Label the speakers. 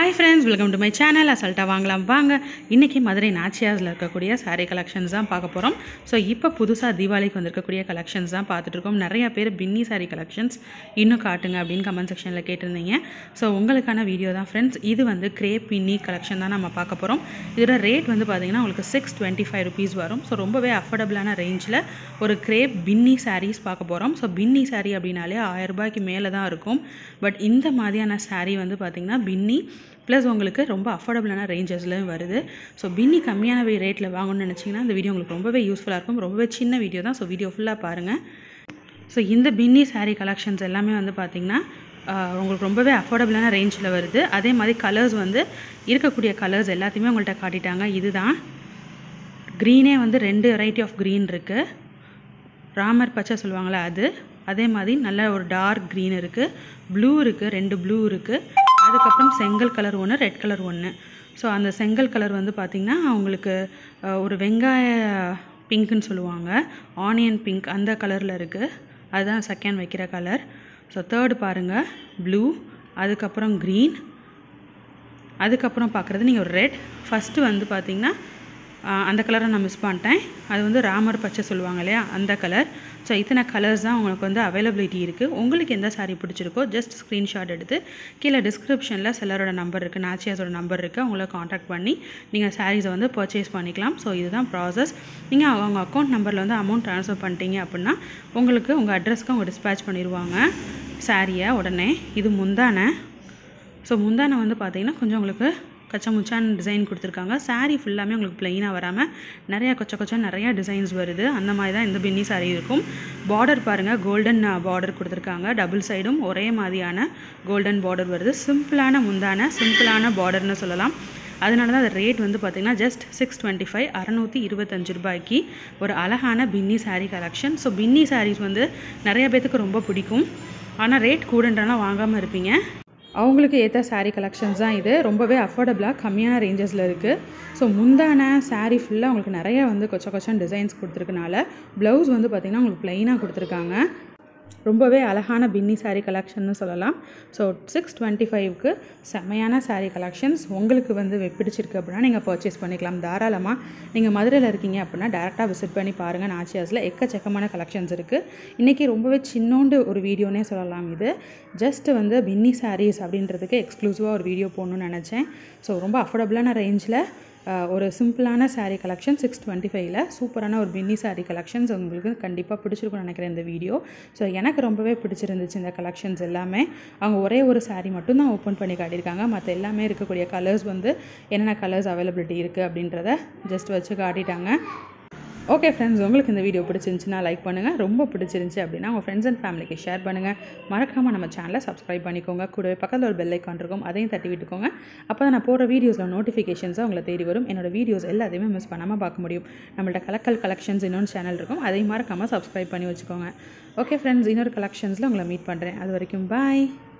Speaker 1: hi friends welcome to my channel அசல்ட்டாக வாங்கலாம் வாங்க இன்றைக்கி மதுரை நாச்சியாஸில் இருக்கக்கூடிய saree கலெக்ஷன்ஸ் தான் பார்க்க போகிறோம் ஸோ இப்போ புதுசாக தீபாவளிக்கு வந்திருக்கக்கூடிய கலெக்ஷன்ஸ் தான் பார்த்துட்ருக்கோம் நிறைய பேர் பின்னி saree கலெக்ஷன்ஸ் இன்னும் காட்டுங்க அப்படின்னு கமெண்ட் செக்ஷனில் கேட்டிருந்தீங்க ஸோ உங்களுக்கான வீடியோ தான் ஃப்ரெண்ட்ஸ் இது வந்து கிரேப் பின்னி கலெக்ஷன் தான் நம்ம பார்க்க போகிறோம் இதோட ரேட் வந்து பார்த்திங்கன்னா உங்களுக்கு சிக்ஸ் டுவெண்ட்டி ஃபைவ் ருபீஸ் வரும் ஸோ ரொம்பவே அஃபோர்டபுளான ரேஞ்சில் ஒரு கிரேப் பின்னி sarees பார்க்க போகிறோம் ஸோ பின்னி saree அப்படின்னாலே ஆயிரம் ரூபாய்க்கு மேலே தான் இருக்கும் பட் இந்த மாதிரியான saree வந்து பார்த்திங்கன்னா பின்னி ப்ளஸ் உங்களுக்கு ரொம்ப அஃபோர்டபுளான ரேஞ்சஸ்லையும் வருது ஸோ பின்னி கம்மியான ரேட்டில் வாங்கணும்னு நினச்சிங்கன்னா இந்த வீடியோ உங்களுக்கு ரொம்பவே யூஸ்ஃபுல்லாக இருக்கும் ரொம்பவே சின்ன வீடியோ தான் ஸோ வீடியோ ஃபுல்லாக பாருங்கள் ஸோ இந்த பின்னி saree கலெக்ஷன்ஸ் எல்லாமே வந்து பார்த்திங்கன்னா ஆஹ், உங்களுக்கு ரொம்பவே அஃபோர்டபுளான ரேஞ்சில் வருது அதே மாதிரி கலர்ஸ் வந்து இருக்கக்கூடிய கலர்ஸ் எல்லாத்தையுமே உங்கள்கிட்ட காட்டிட்டாங்க இதுதான் க்ரீனே வந்து ரெண்டு வெரைட்டி ஆஃப் க்ரீன் இருக்குது ராமர் பச்சை சொல்லுவாங்களே அது அதே மாதிரி நல்ல ஒரு டார்க் க்ரீன் இருக்குது ப்ளூ இருக்குது ரெண்டு ப்ளூ இருக்குது அதுக்கப்புறம் செங்கல் கலர் ஒன்று ரெட் கலர் ஒன்று ஸோ அந்த செங்கல் கலர் வந்து பார்த்திங்கன்னா உங்களுக்கு அஹ், ஒரு வெங்காய பிங்க்குன்னு சொல்லுவாங்க ஆனியன் பிங்க் அந்த கலரில் இருக்குது அதுதான் செகண்ட் வைக்கிற கலர் ஸோ தேர்டு பாருங்கள் ப்ளூ அதுக்கப்புறம் க்ரீன் அதுக்கப்புறம் பார்க்குறது நீங்கள் ஒரு ரெட் ஃபஸ்ட்டு வந்து பார்த்தீங்கன்னா ஆஹ், அந்த கலரை நான் மிஸ் பண்ணிட்டேன் அது வந்து ராமர் பச்சை சொல்லுவாங்க இல்லையா அந்த கலர் ஸோ இத்தனை கலர்ஸ் தான் உங்களுக்கு வந்து அவைலபிலிட்டி இருக்குது உங்களுக்கு எந்த saree பிடிச்சிருக்கோ ஜஸ்ட் ஸ்க்ரீன்ஷாட் எடுத்து கீழே டிஸ்கிரிப்ஷனில் செல்லரோட நம்பர் இருக்குது நாச்சியாஸோட நம்பர் இருக்குது அவங்கள காண்டாக்ட் பண்ணி நீங்கள் சாரீஸை வந்து பர்ச்சேஸ் பண்ணிக்கலாம் ஸோ இதுதான் ப்ராசஸ் நீங்கள் அவங்க அக்கௌண்ட் நம்பரில் வந்து அமௌண்ட் ட்ரான்ஸ்ஃபர் பண்ணிட்டீங்க அப்படின்னா உங்களுக்கு உங்கள் அட்ரஸ்க்கு அவங்க டிஸ்பேச் பண்ணிடுவாங்க சாரியை உடனே இது முந்தானை ஸோ முந்தானை வந்து பார்த்தீங்கன்னா கொஞ்சம் உங்களுக்கு கச்சா முச்சான் டிசைன் கொடுத்துருக்காங்க saree ஃபுல்லாமே உங்களுக்கு ப்ளெயினாக வராமல் நிறையா கொச்ச கொச்சா நிறையா டிசைன்ஸ் வருது அந்த மாதிரி தான் இந்த பின்னி saree இருக்கும் பார்டர் பாருங்கள் கோல்டன் பார்டர் கொடுத்துருக்காங்க டபுள் சைடும் ஒரே மாதிரியான கோல்டன் பார்டர் வருது சிம்பிளான முந்தான சிம்பிளான பார்டர்னு சொல்லலாம் அதனால தான் அது ரேட் வந்து பார்த்திங்கன்னா ஜஸ்ட் சிக்ஸ் டுவெண்ட்டி ஃபைவ் அறநூற்றி இருபத்தஞ்சு ரூபாய்க்கு ஒரு அழகான Binny saree collection so Binny sarees வந்து நிறைய பேத்துக்கு ரொம்ப பிடிக்கும் ஆனால் ரேட் கூடன்றனால வாங்காமல் இருப்பீங்க அவங்களுக்கு ஏற்ற saree கலெக்ஷன்ஸ் தான் இது ரொம்பவே அஃபோர்டபுளாக கம்மியான ரேஞ்சஸில் இருக்குது ஸோ முந்தான saree ஃபுல்லாக உங்களுக்கு நிறைய வந்து கொச்ச கொச்சன் டிசைன்ஸ் கொடுத்துருக்கனால ப்ளவுஸ் வந்து பார்த்திங்கன்னா உங்களுக்கு ப்ளைனாக கொடுத்துருக்காங்க ரொம்பவே அழகான பின்னி saree கலெக்ஷன்னு சொல்லலாம் ஸோ சிக்ஸ் டுவெண்ட்டி ஃபைவ்க்கு செம்மையான saree கலெக்ஷன்ஸ் உங்களுக்கு வந்து வெ- பிடிச்சிருக்கு அப்படின்னா நீங்கள் பர்ச்சேஸ் பண்ணிக்கலாம் தாராளமாக நீங்கள் மதுரையில் இருக்கீங்க அப்படின்னா டேரெக்டாக விசிட் பண்ணி பாருங்கள் நாச்சியாஸில் எக்கச்சக்கமான கலெக்ஷன்ஸ் இருக்குது இன்றைக்கி ரொம்பவே சின்னோண்டு ஒரு வீடியோனே சொல்லலாம் இது ஜஸ்ட் வந்து பின்னி sarees அப்படின்றதுக்கு எக்ஸ்க்ளூசிவாக ஒரு வீடியோ போடணும்னு நினச்சேன் ஸோ ரொம்ப அஃபோர்டபுளான ரேஞ்சில் ஒரு சிம்பிளான saree கலெக்ஷன் சிக்ஸ் டுவெண்ட்டி ஃபைவ்ல சூப்பரான ஒரு பின்னி saree கலெக்ஷன்ஸ் உங்களுக்கு கண்டிப்பாக பிடிச்சிருக்கும்னு நினைக்கிறேன் இந்த வீடியோ ஸோ எனக்கு ரொம்பவே பிடிச்சிருந்துச்சு இந்த கலெக்ஷன்ஸ் எல்லாமே அவங்க ஒரே ஒரு saree மட்டும்தான் ஓப்பன் பண்ணி காட்டியிருக்காங்க மற்ற எல்லாமே இருக்கக்கூடிய கலர்ஸ் வந்து என்னென்ன கலர்ஸ் அவைலபிலிட்டி இருக்குது அப்படின்றத ஜஸ்ட் வச்சு காட்டிட்டாங்க ஓகே ஃப்ரெண்ட்ஸ் உங்களுக்கு இந்த வீடியோ பிடிச்சிருந்துச்சுன்னா லைக் பண்ணுங்கள் ரொம்ப பிடிச்சிருந்துச்சி அப்படின்னா உங்கள் ஃப்ரெண்ட்ஸ் அண்ட் ஃபேமிலிக்கு ஷேர் பண்ணுங்கள் மறக்காமல் நம்ம சேனலை சப்ஸ்கிரைப் பண்ணிக்கோங்க கூடவே பக்கத்தில் ஒரு பெல் ஐக்கான் இருக்கும் அதையும் தட்டி விட்டுக்கோங்க அப்போ தான் நான் போடுற வீடியோஸில் நோட்டிஃபிகேஷன்ஸாக உங்களை தேடி வரும் என்னோட வீடியோஸ் எல்லாத்தையுமே மிஸ் பண்ணாமல் பார்க்க முடியும் நம்மள்ட்ட கலக்கல் கலெக்ஷன்ஸ் இன்னொன்று சேனல் இருக்கும் அதையும் மறக்காமல் சப்ஸ்கிரைப் பண்ணி வச்சுக்கோங்க ஓகே ஃப்ரெண்ட்ஸ் இன்னொரு கலெக்ஷன்ஸில் உங்களை மீட் பண்ணுறேன் அது வரைக்கும் பாய்